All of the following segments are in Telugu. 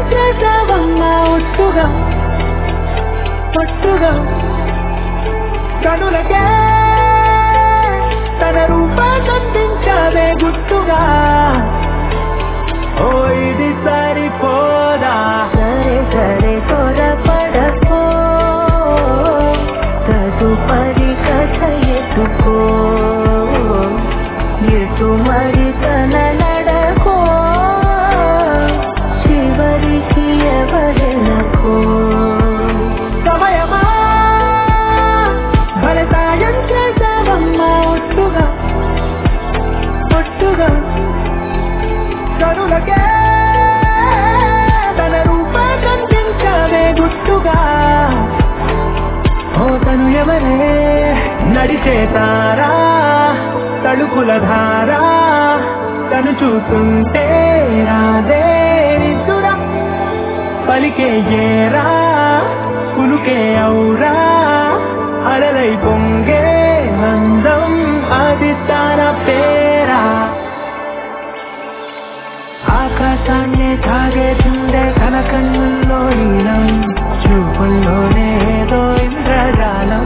చేసావమ్మా ఒట్టుగా ఒట్టుగా కనులకే తన రూపాన్నందించావే గుట్టుగా ఓ ఇది సరిపోదా సరే సరే త్వరపడకో తదుపరి కథ ఎత్తుకో ఎటు మరి తన నడకో చివరికి ఎవరెనకో సమయమా భలే సాయం చేసావమ్మా ఒట్టుగా ఒట్టుగా కనులకే తన రూపాన్నందించావే గుట్టుగా ఓ తను ఎవరే నడిచే తారా తలుపుల ధారా తను చూస్తుంటే రాదే నిద్దురా పలికే ఏరా కులుకే ఔరా అలలై పొంగే అందం అది తన పేరా ఆకాశాన్ని తాగేసిందే తన కన్నుల్లో నీలం చూపుల్లోనే ఏదో ఇంద్రజాలం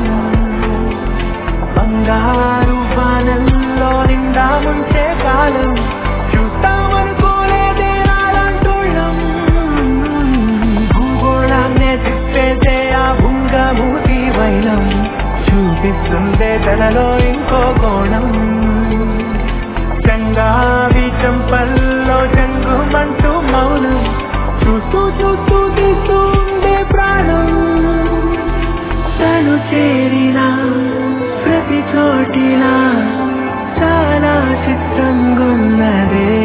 బంగారు వానల్లో నిండా ముంచే కాలం చూస్తామనుకోలేదే నాలంటుళ్ళం భూగోళాన్నే తిప్పేసే ఆ భుంగమూతి వైనం చూపిస్తుందే తనలో ఇంకో కోణం చంగావి చంపల్లో చంగుమంటూ మౌనం చూస్తూ చూస్తూ తీస్తూ ఉండే ప్రాణం తను చేరిన ప్రతి చోటిలా చాలా చిత్రంగున్నదే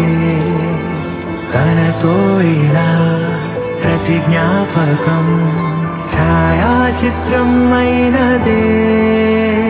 తనతో ఇలా ప్రతి జ్ఞాపకం ఛాయాచిత్రం అయినదే